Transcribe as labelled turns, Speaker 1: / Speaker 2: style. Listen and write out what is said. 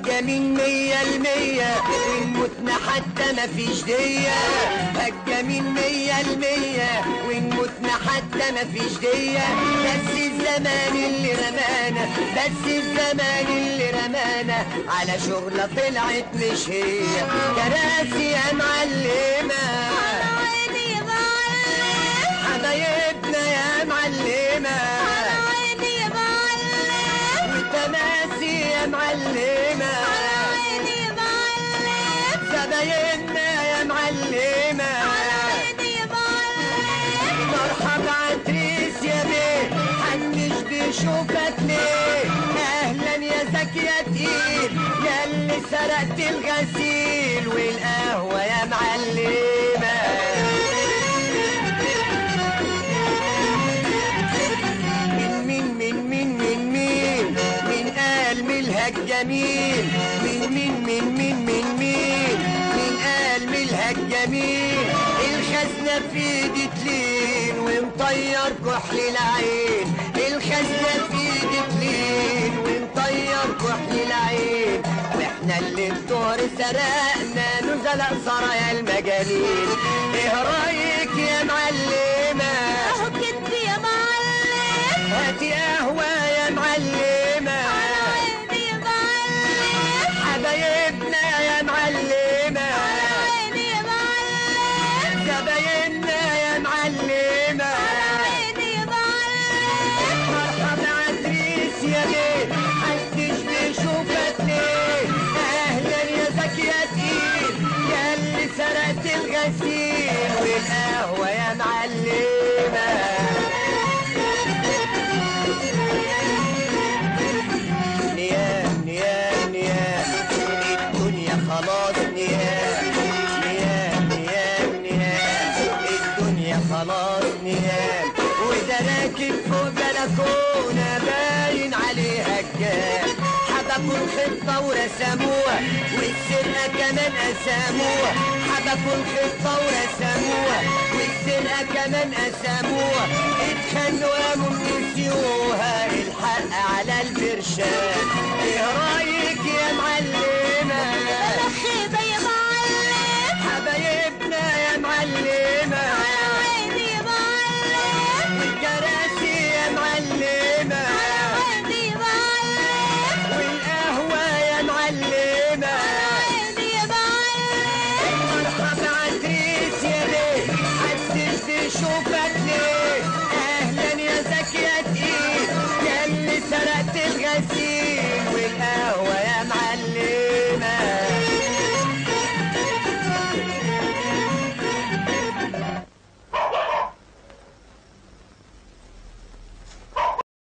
Speaker 1: هجامين مية المية ونموتنا حتى مفيش دية هجامين مية المية ونموتنا حتى مفيش دية بس الزمان اللي رمانا بس الزمان اللي رمانا على شغلة طلعت مش هي كراسي يا معلمة
Speaker 2: عيني يا معلم
Speaker 1: حبايبنا يا معلمة
Speaker 2: عيني يا معلم
Speaker 1: وتماسي يا معلمة
Speaker 2: عيني يا معلم
Speaker 1: زبايننا يا معلمة
Speaker 2: عيني يا معلم
Speaker 1: مرحبا عتريس يا بيه محدش بيشوفك ليه اهلا يا زكي يا تقيل يا اللي سرقت الغسيل والقهوة يا معلمة من مين من مين من مين من قال ملها الجميل من مين من مين من مين من قال ملها الجميل الخزنة في ايدي تلين ومطير كحل العين الخزنة في ايدي تلين ومطير كحل العين واحنا اللي الدور سرقنا نزلق سرايا المجانين ايه رايك يا معلمه
Speaker 2: اهو كدبي يا معلم
Speaker 1: هاتي قهوة يا معلمة
Speaker 2: عيني يا معلم
Speaker 1: حبايبنا يا معلمة
Speaker 2: عيني يا معلم
Speaker 1: زبايننا يا معلمة
Speaker 2: عيني يا معلم
Speaker 1: مرحبا عتريس يا بيه محدش بيشوفك ليه اهلا يا زكي يا تقيل يا اللي سرقت الغسيل والقهوة يا معلمة نيام نيام نيام الدنيا خلاص نيام نيام نيام نيام الدنيا خلاص نيام وده راكب فوق بلكونة باين عليها الجام حبكوا الخطة ورسموها والسرقة كمان قسموها حبكوا الخطة ورسموها والسرقة كمان قسموها اتخنوا قاموا نسيوها الحق على البرشام ايه